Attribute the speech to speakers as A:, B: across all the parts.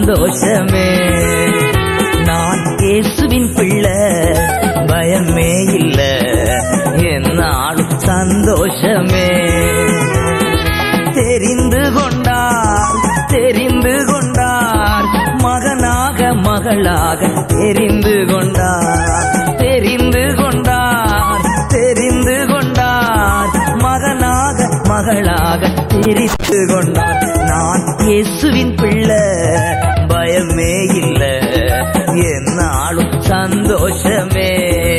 A: சந்தோஷமே நான் இயேசுவின் பிள்ளை பயமே இல்ல என்னாலும் சந்தோஷமே தெரிந்து கொண்டார் தெரிந்து கொண்டார் மகனாக மகளாக தெரிந்து கொண்டார் தெரிந்து கொண்டார் தெரிந்து கொண்டார் மகனாக மகளாக தெரிந்து கொண்டார் நான் இயேசுவின் பிள்ளை பயமே இல்ல என்னாலும் சந்தோஷமே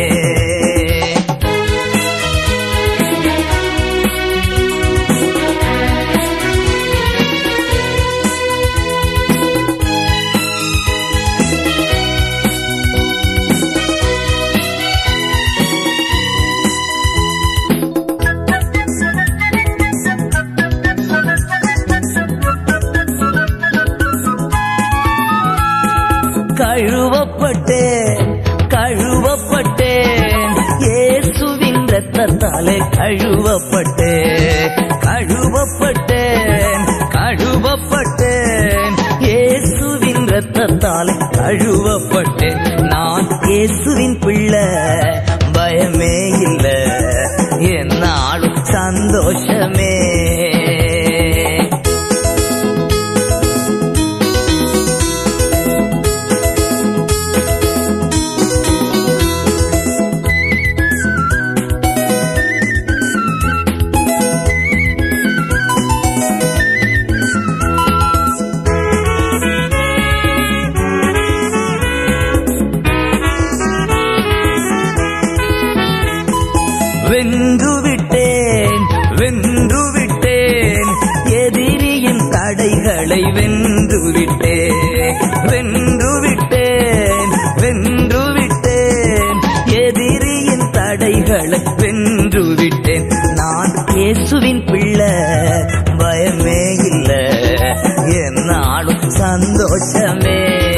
A: கழுவப்பட்டேன் கழுவப்பட்டேன் இயேசுவின் ரத்தத்தாலே கழுவப்பட்டேன் கழுவப்பட்டேன் கழுவப்பட்டேன் இயேசுவின் ரத்தத்தாலே கழுவப்பட்டேன் நான் இயேசுவின் பிள்ளை பயமே இல்ல என்னாலும் சந்தோஷமே வென்று விட்டேன் வென்று விட்டேன் எதிரியின் தடைகளை வென்று விட்டேன் வென்று விட்டேன் வென்று விட்டேன் எதிரியின் தடைகளை வென்று விட்டேன் நான் இயேசுவின் பிள்ளை பயமே இல்ல என்னாலும் சந்தோஷமே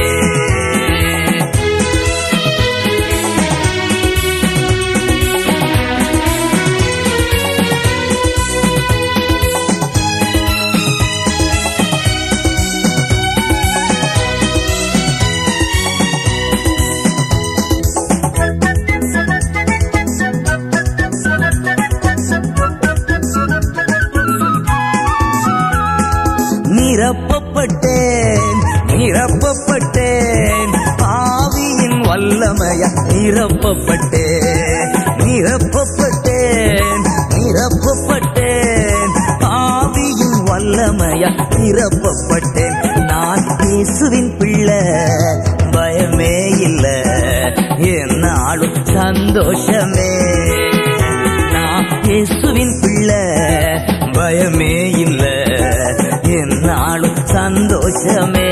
A: நிரப்பப்பட்டேன் நிரப்பப்பட்டேன் ஆவியின் வல்லமைய நிரப்பப்பட்டேன் நிரப்பப்பட்டேன் நிரப்பப்பட்டேன் ஆவியின் வல்லமைய நிரப்பப்பட்டேன் நான் இயேசுவின் பிள்ளை பயமே இல்ல என்னாலும் சந்தோஷமே நான் இயேசுவின் பிள்ளை பயமே இல்ல என்னாலும் சந்தோஷமே